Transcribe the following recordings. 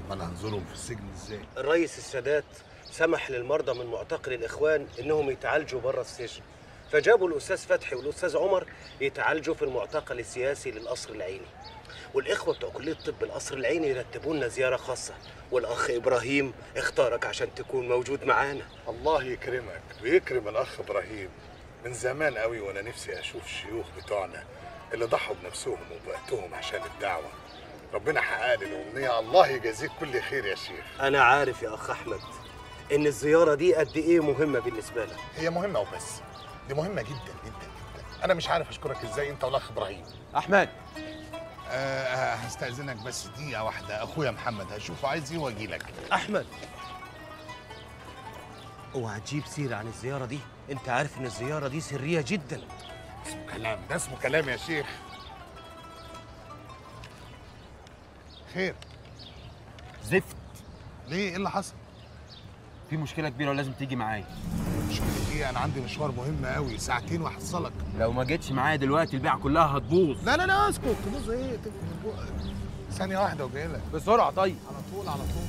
انا هنزورهم في السجن ازاي الرئيس السادات سمح للمرضى من معتقل الاخوان انهم يتعالجوا بره السجن فجابوا الاستاذ فتحي والاستاذ عمر يتعالجوا في المعتقل السياسي للقصر العيني والاخوه بتوع كليه طب القصر العيني يرتبوا لنا زياره خاصه والاخ ابراهيم اختارك عشان تكون موجود معانا الله يكرمك ويكرم الاخ ابراهيم من زمان قوي وانا نفسي اشوف الشيوخ بتوعنا اللي ضحوا بنفسهم وبوقتهم عشان الدعوه ربنا حقق لي الامنيه الله يجازيك كل خير يا شيخ انا عارف يا اخ احمد ان الزياره دي قد ايه مهمه بالنسبه لك هي مهمه وبس دي مهمه جدا جدا جدا انا مش عارف اشكرك ازاي انت والاخ ابراهيم احمد أه هستأذنك بس دقيقة واحدة أخويا محمد هشوفه عايز إيه وأجي لك احمد اوعى تجيب سيره عن الزياره دي انت عارف ان الزياره دي سريه جدا اسمه كلام ده اسمه كلام يا شيخ خير زفت ليه إيه اللي حصل؟ في مشكله كبيره ولازم تيجي معايا مشكلة إيه أنا عندي مشوار مهم قوي ساعتين وهحصلك لو ما جيتش معايا دلوقتي البيعه كلها هتبوظ لا لا لا اسكت تبص إيه تقفل بقك ثانية واحدة وجاي لك بسرعه طيب على طول على طول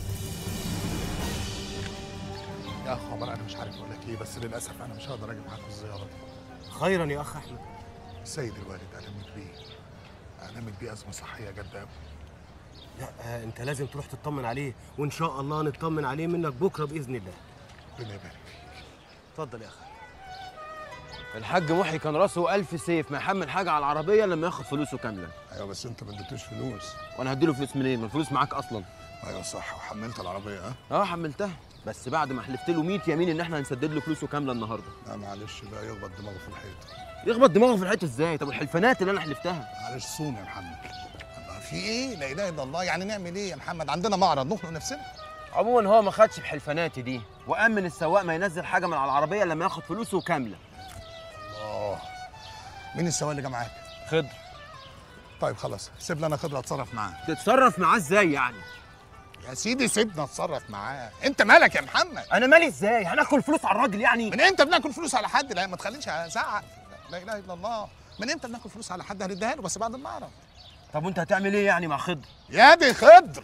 يا خبر أنا مش عارف أقول لك إيه بس للأسف أنا مش هقدر أجي معاك في الزيارة دي خيرا يا اخ احمد السيد الوالد ألمت بيه ألمت بيه أزمة صحية جادة قوي لا آه، انت لازم تروح تطمن عليه وان شاء الله نطمن عليه منك بكره باذن الله ربنا يبارك فيك اتفضل يا اخي الحاج محي كان راسه ألف سيف ما يحمل حاجه على العربيه لما ياخد فلوسه كامله أيوه بس أنت ما اديتوش فلوس وانا هديله فلوس منين ما الفلوس معاك اصلا ايوه صح وحملت العربيه ها اه حملتها بس بعد ما حلفت له 100 يمين ان احنا هنسدد له فلوسه كامله النهارده لا معلش بقى يخبط دماغه في الحيط يخبط دماغه في الحيط ازاي طب الحلفانات اللي انا حلفتها معلش صوم يا محمد الله في ايه لا اله الا الله يعني نعمل ايه يا محمد عندنا معرض نخنق نفسنا عموما هو ما خدش بحلفاناتي دي وامن السواق ما ينزل حاجه من على العربيه لما ياخد فلوسه كامله اه مين السواق اللي جه معاك خضر طيب خلاص سيب لي انا خضر اتصرف معاه تتصرف معاه ازاي يعني يا سيدي سيبنا اتصرف معاه انت مالك يا محمد انا مالي ازاي هناكل فلوس على الراجل يعني من امتى بناكل فلوس على حد لا ما تخلينيش ازعق لا اله الا الله من امتى بناكل فلوس على حد هنديها له بس بعد المعرض طب وانت هتعمل ايه يعني مع خضر يا دي خضر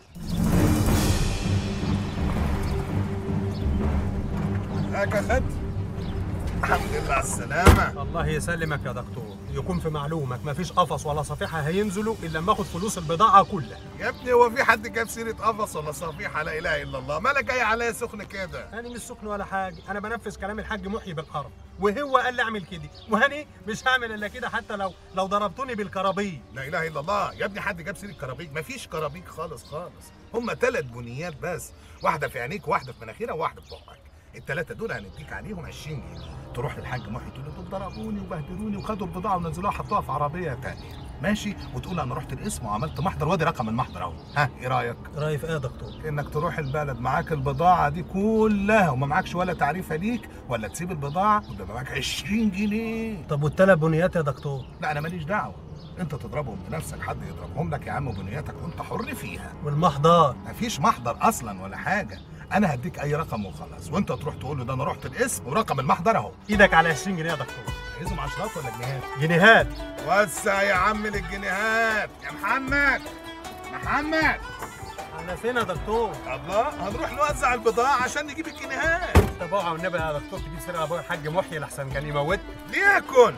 هاك يا خضر الحمد لله على السلامة الله يسلمك يا دكتور يكون في معلومك مفيش قفص ولا صفيحه هينزلوا الا لما اخد فلوس البضاعه كلها يا ابني هو في حد جاب سيرة قفص ولا صفيحة لا إله إلا الله مالك جاي عليا سخن كده انا مش سخن ولا حاجه انا بنفذ كلام الحاج محيي بالحرف وهو قال لي اعمل كده وهاني مش هعمل الا كده حتى لو لو ضربتوني بالكرابيج لا إله إلا الله يا ابني حد جاب سيرة كرابيج مفيش كرابيج خالص خالص هما ثلاث بنيات بس واحدة في عينيك وواحدة في مناخيرك وواحدة في بقك الثلاثة دول هنديك عليهم 20 جنيه تروح للحاج محي تقول له دول ضربوني وبهدلوني وخدوا البضاعة ونزلوها حطوها في عربية تانية ماشي وتقول انا رحت القسم وعملت محضر وادي رقم المحضر اهو ها ايه رايك راي في ايه يا دكتور انك تروح البلد معاك البضاعه دي كلها وما معكش ولا تعريفه ليك ولا تسيب البضاعه ويبقى معاك 20 جنيه طب والتلات بنيات يا دكتور لا انا ماليش دعوه انت تضربهم بنفسك حد يضربهم لك يا عم بنيتك وانت حر فيها والمحضر مفيش محضر اصلا ولا حاجه انا هديك اي رقم وخلاص وانت تروح تقول له ده انا رحت القسم ورقم المحضر اهو ايدك على 20 جنيه يا دكتور عايزهم عشرات ولا جنيهات جنيهات وسع يا عم للجنيهات يا محمد محمد على فين يا دكتور الله هنروح نوزع البضاعه عشان نجيب الجنيهات طب اوعى والنبي يا دكتور تجيب سيره ابويا الحاج محيي لحسن كان يموت ليكن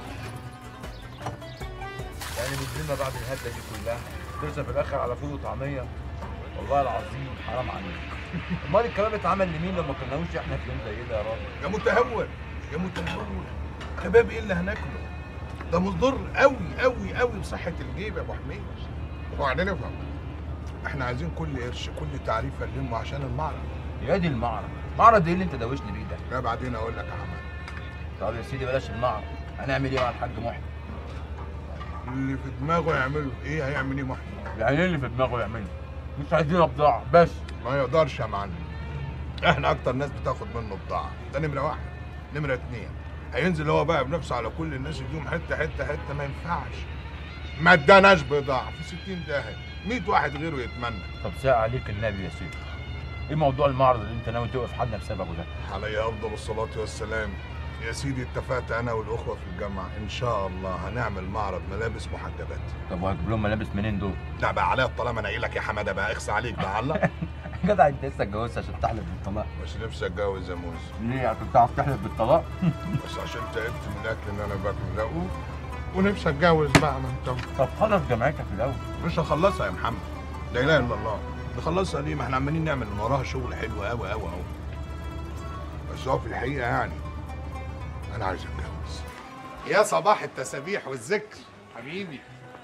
يعني بتجيلنا بعد الهده دي كلها ترسى في الاخر على فول وطعميه والله العظيم حرام عليك امال الكلام اتعمل لمين لما كناوش احنا في يوم زي ده يا راجل يا متهور يا متهور كباب ايه اللي هناكله ده مضر قوي قوي قوي بصحه الجيب يا ابو حميد وبعدين افهم احنا عايزين كل قرش كل تعريفه نلمه عشان المعرض يا دي المعرض معرض ايه اللي انت دوشني بيه ده لا بعدين اقول لك يا حماد طب يا سيدي بلاش المعرض هنعمل ايه مع الحاج محي اللي في دماغه يعمله ايه هيعمل ايه محمد يعني ايه اللي في دماغه يعمله مش عايزين بضاعه بس ما يقدرش يا معلم احنا اكتر ناس بتاخد منه بضاعه ده نمره واحد نمره اتنين هينزل هو بقى بنفسه على كل الناس يديهم حته حته حته ما ينفعش ما اداناش بضاعه في 60 داهيه 100 واحد غيره يتمنى طب ساعة عليك النبي يا سيدي ايه موضوع المعرض اللي انت ناوي توقف حالنا بسببه ده علي افضل الصلاه والسلام يا سيدي اتفقت انا والاخوه في الجامعه ان شاء الله هنعمل معرض ملابس محجبات طب وهجيب لهم ملابس منين دول لا بقى عليا طالما انا قايل لك يا حماده بقى اخس عليك بقى الله جدع انت لسه اتجوزت عشان تحلف بالطلاق بس نفسي اتجوز يا موز ليه عشان تعرف تحلف بالطلاق بس عشان تعبت من الاكل اللي انا باكله ده و- ونفسي اتجوز بقى ما انت طب خلص جامعتك الاول مش هخلصها يا محمد لا اله الا الله نخلصها ليه ما احنا عمالين نعمل من وراها شغل حلو قوي قوي اهو بس هو في الحقيقه يعني انا عايز اتجوز يا صباح التسابيح والذكر حبيبي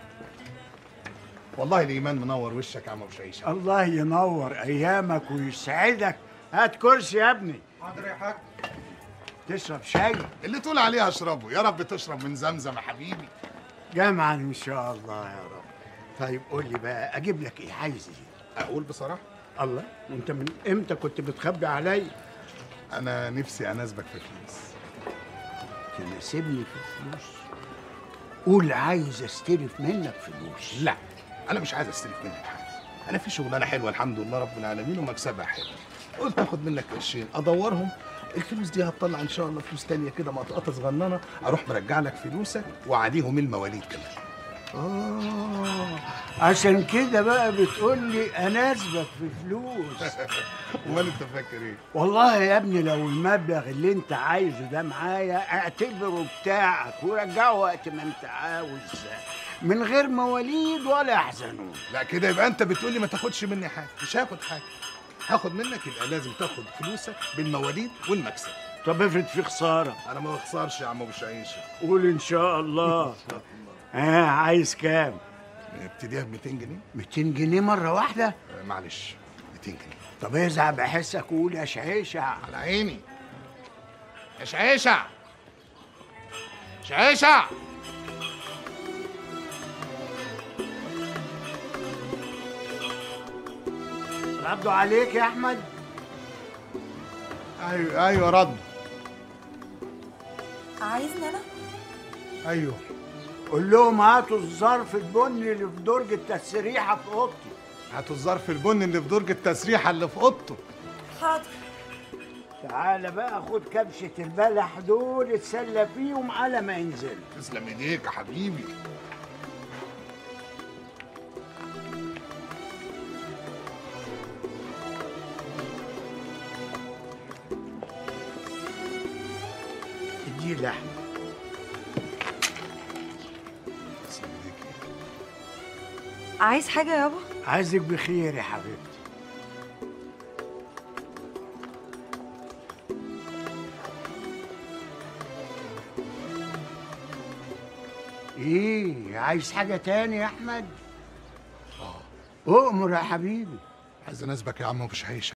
والله الايمان منور وشك يا عم ابو شيشه الله ينور ايامك ويسعدك هات كرسي يا ابني حاضر يا حاج تشرب شاي اللي تقول عليه اشربه يا رب تشرب من زمزم يا حبيبي جمعا ان شاء الله يا رب طيب قول لي بقى اجيب لك ايه عايز ايه اقول بصراحه الله وانت من امتى كنت بتخبي عليا انا نفسي اناسبك في فلوس تناسبني في فلوس قول عايز استلف منك فلوس لا انا مش عايز استلف منك حاجه انا في شغلانه حلوه الحمد لله رب العالمين ومكسبها حلو قلت اخد منك قرشين ادورهم الفلوس دي هتطلع ان شاء الله فلوس تانية كده مقطقطه صغننه اروح مرجع لك فلوسك وعليهم المواليد كمان اه عشان كده بقى بتقول لي اناسبك في فلوس امال انت فاكر ايه والله يا ابني لو المبلغ اللي انت عايزه ده معايا اعتبره بتاعك ورجعه وقت ما انت عاوز من غير مواليد ولا يحزنون لا كده يبقى انت بتقول لي ما تاخدش مني حاجه مش هاخد حاجه هاخد منك يبقى لازم تاخد فلوسك بالمواليد والمكسب طب افرض في خساره انا ما بخسرش يا عم ابو شعيشه قول ان شاء الله ها عايز كام ابتديها ب 200 جنيه 200 جنيه مره واحده آه، معلش 200 جنيه طب ازعل بحسك قول يا شعيشه على عيني يا شعيشه شعيشه ردوا عليك يا احمد ايوه ايوه رد عايزني انا ايوه قول لهم هاتوا الظرف البني اللي في درج التسريحه في اوضتي هاتوا الظرف البني اللي في درج التسريحه اللي في اوضته حاضر تعالى بقى خد كبشه البلح دول اتسلى فيهم على ما ينزلوا تسلم ايديك يا حبيبي اديه لحم تسلم ايديك عايز حاجه يابا عايزك بخير يا حبيبتي ايه عايز حاجة تاني يا احمد؟ اه اؤمر يا حبيبي عايز اناسبك يا عم ابو شعيشه